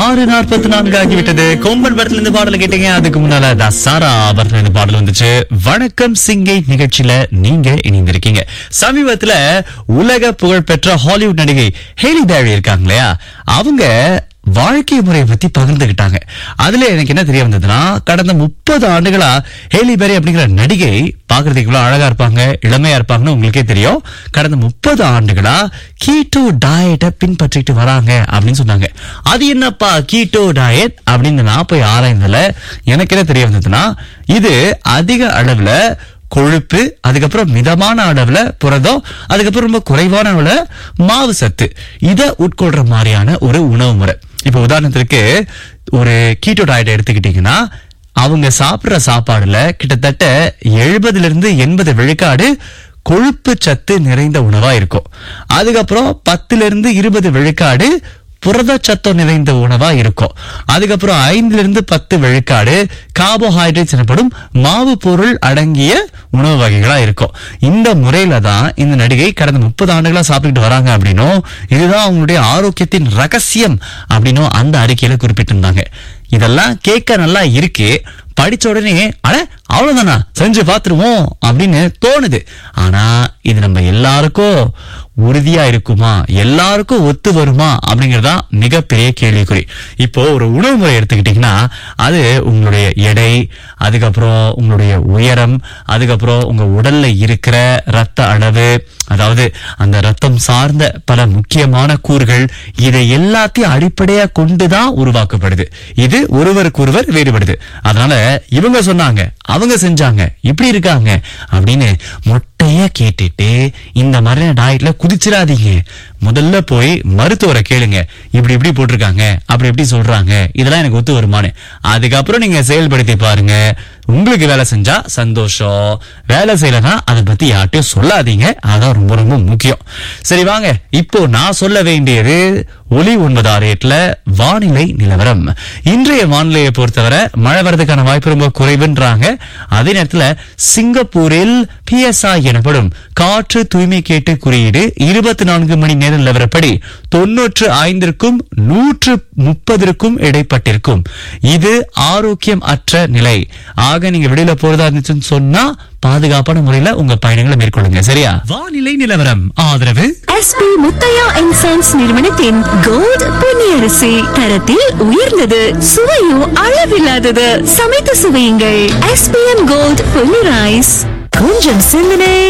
ஆறு நாற்பத்தி நான்கு ஆகிவிட்டது கொம்பன் படத்துல இருந்து பாடல் கேட்டீங்க அதுக்கு முன்னால தசாரா படத்துல இருந்து பாடல் வந்துச்சு வணக்கம் சிங்கை நிகழ்ச்சியில நீங்க இணைந்திருக்கீங்க சமீபத்துல உலக புகழ்பெற்ற ஹாலிவுட் நடிகை ஹேலி பேரி இருக்காங்க இல்லையா அவங்க வாழ்க்கை முறையை பத்தி பகிர்ந்துகிட்டாங்க அதுல எனக்கு என்ன தெரிய வந்ததுன்னா கடந்த முப்பது ஆண்டுகளா ஹேலி பேரி அப்படிங்கிற நடிகை பாக்குறதுக்கு இவ்வளவு அழகா இருப்பாங்க இளமையா இருப்பாங்கன்னு உங்களுக்கே தெரியும் கடந்த முப்பது ஆண்டுகளா கீட்டோ டயட்டை பின்பற்றிட்டு வராங்க அப்படின்னு சொன்னாங்க அது என்னப்பா கீட்டோ டயட் அப்படின்னு நான் போய் ஆராய்ந்ததுல எனக்கு என்ன தெரிய வந்ததுன்னா இது அதிக அளவுல கொழுப்பு அதுக்கப்புறம் மிதமான அளவுல புரதம் அதுக்கப்புறம் ரொம்ப குறைவான அளவுல மாவு சத்து இதை உட்கொள்ற மாதிரியான ஒரு உணவு முறை இப்ப உதாரணத்திற்கு ஒரு கீட்டோ டயட் எடுத்துக்கிட்டீங்கன்னா அவங்க சாப்பிடுற சாப்பாடுல கிட்டத்தட்ட எழுபதுல இருந்து எண்பது விழுக்காடு கொழுப்பு சத்து நிறைந்த உணவா இருக்கும் அதுக்கப்புறம் பத்துல இருந்து இருபது விழுக்காடு புரதச்சத்தம் நிறைந்த உணவா இருக்கும் அதுக்கப்புறம் ஐந்துல இருந்து பத்து விழுக்காடு கார்போஹைட்ரேட்ஸ் எனப்படும் மாவு பொருள் அடங்கிய உணவு வகைகளா இருக்கும் இந்த முறையில தான் இந்த நடிகை கடந்த முப்பது ஆண்டுகளா சாப்பிட்டுட்டு வராங்க அப்படின்னும் இதுதான் அவங்களுடைய ஆரோக்கியத்தின் ரகசியம் அப்படின்னும் அந்த அறிக்கையில குறிப்பிட்டிருந்தாங்க இதெல்லாம் கேட்க நல்லா இருக்கு படிச்ச உடனே அட அவ்வளவுதானா செஞ்சு பார்த்துருவோம் அப்படின்னு தோணுது ஆனா இது நம்ம எல்லாருக்கும் உறுதியா இருக்குமா எல்லாருக்கும் ஒத்து வருமா அப்படிங்கறதா மிகப்பெரிய கேள்விக்குறி இப்போ ஒரு உணவு முறை எடுத்துக்கிட்டீங்கன்னா அது உங்களுடைய எடை அதுக்கப்புறம் உங்களுடைய உயரம் அதுக்கப்புறம் உங்க உடல்ல இருக்கிற ரத்த அளவு அதாவது அந்த ரத்தம் சார்ந்த பல முக்கியமான கூறுகள் இதை எல்லாத்தையும் அடிப்படையா கொண்டுதான் உருவாக்கப்படுது இது ஒருவருக்கொருவர் வேறுபடுது அதனால இவங்க சொன்னாங்க அவங்க செஞ்சாங்க இப்படி இருக்காங்க அப்படின்னு மொட்டையா கேட்டுட்டு இந்த மாதிரியான டயட்ல குதிச்சிடாதீங்க முதல்ல போய் மருத்துவரை கேளுங்க இப்படி இப்படி போட்டிருக்காங்க அப்படி எப்படி சொல்றாங்க இதெல்லாம் எனக்கு ஒத்து வருமானு அதுக்கப்புறம் நீங்க செயல்படுத்தி பாருங்க உங்களுக்கு வேலை செஞ்சா சந்தோஷம் வேலை செய்யலனா அதை பத்தி யார்ட்டையும் சொல்லாதீங்க அதான் ரொம்ப ரொம்ப முக்கியம் சரி வாங்க இப்போ நான் சொல்ல வேண்டியது ஒலி ஒன்பது ஆறு எட்டுல வானிலை நிலவரம் இன்றைய வானிலையை பொறுத்தவரை மழை வர்றதுக்கான வாய்ப்பு ரொம்ப குறைவுன்றாங்க அதே நேரத்துல சிங்கப்பூரில் பிஎஸ்ஐ எனப்படும் காற்று தூய்மை கேட்டு குறியீடு இருபத்தி நான்கு மணி நேர நிலவரப்படி தொன்னூற்று ஐந்திற்கும் நூற்று முப்பதற்கும் இடைப்பட்டிருக்கும் இது ஆரோக்கியம் அற்ற நிலை ஆக நீங்க வெளியில போறதா இருந்துச்சுன்னு சொன்னா பாதுகாப்பான முறையில உங்க பயணங்களை மேற்கொள்ளுங்க சரியா வானிலை நிலவரம் ஆதரவு எஸ்பி முத்தையா அண்ட் சன்ஸ் நிறுவனத்தின் கோல்ட் பொன்னியரிசி தரத்தில் உயர்ந்தது சுவையும் அளவில்லாதது சமைத்து சுவையுங்கள் எஸ்பிஎம் கோல்ட் பொன்னி ரைஸ் கொஞ்சம் சிந்தனை